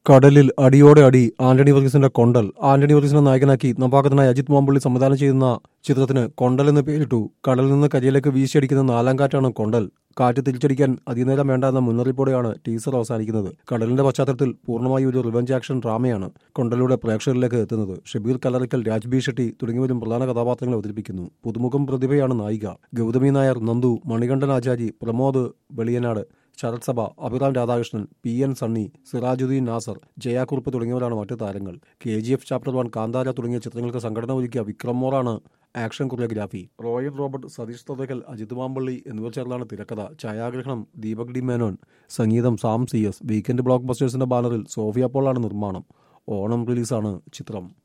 കടലിൽ അടിയോടെ അടി ആന്റണി വർഗീസിന്റെ കൊണ്ടൽ ആന്റണി വർഗീസിനെ നായകനാക്കി നവാഗതനായ അജിത് മാമ്പള്ളി സംവിധാനം ചെയ്യുന്ന ചിത്രത്തിന് കൊണ്ടൽ എന്ന് പേരിട്ടു കടലിൽ നിന്ന് കരിയിലേക്ക് വീശിയടിക്കുന്ന നാലാം കാറ്റാണ് കൊണ്ടൽ കാറ്റ് തിരിച്ചടിക്കാൻ അധികനേരം വേണ്ട എന്ന മുന്നറിയിപ്പോടെയാണ് ടീസർ അവസാനിക്കുന്നത് കടലിന്റെ പശ്ചാത്തലത്തിൽ പൂർണ്ണമായി ഒരു റിവഞ്ച് ആക്ഷൻ ഡ്രാമയാണ് കൊണ്ടലൂടെ പ്രേക്ഷകരിലേക്ക് എത്തുന്നത് ഷബീർ കലറിക്കൽ രാജ്ബി ഷെട്ടി തുടങ്ങിയവരും പ്രധാന കഥാപാത്രങ്ങളെ അവതരിപ്പിക്കുന്നു പുതുമുഖം പ്രതിഭയാണ് നായിക ഗൗതമി നായർ നന്ദു മണികണ്ഠൻ ആചാരി Pramod Veliyanad Sarath Sabha Abhiram Radhakrishnan P N Sunny Sirajuddin Nasser Jayakurup തുടങ്ങിയവരാണ് മറ്റ് താരങ്ങൾ K G F chapter one Kantara തുടങ്ങിയ ചിത്രങ്ങൾക്ക് സംഘടന ഒരുക്കിയ വിക്രം മോറാണ് action choreography royal Robert Satheesh തതകൽ അജിത് മാമ്പള്ളി എന്നിവർ ചേർന്നാണ് തിരക്കഥ ഛായാഗ്രഹണം ദീപക് ഡി മേനോൻ സംഗീതം സാം സി എസ് വീക്കെൻഡ് ബ്ലോക്ക് ബസ്റ്റേഴ്സിന്റെ ബാനറിൽ സോഫിയ പോളാണ് നിർമ്മാണം ഓണം റിലീസാണ് ചിത്രം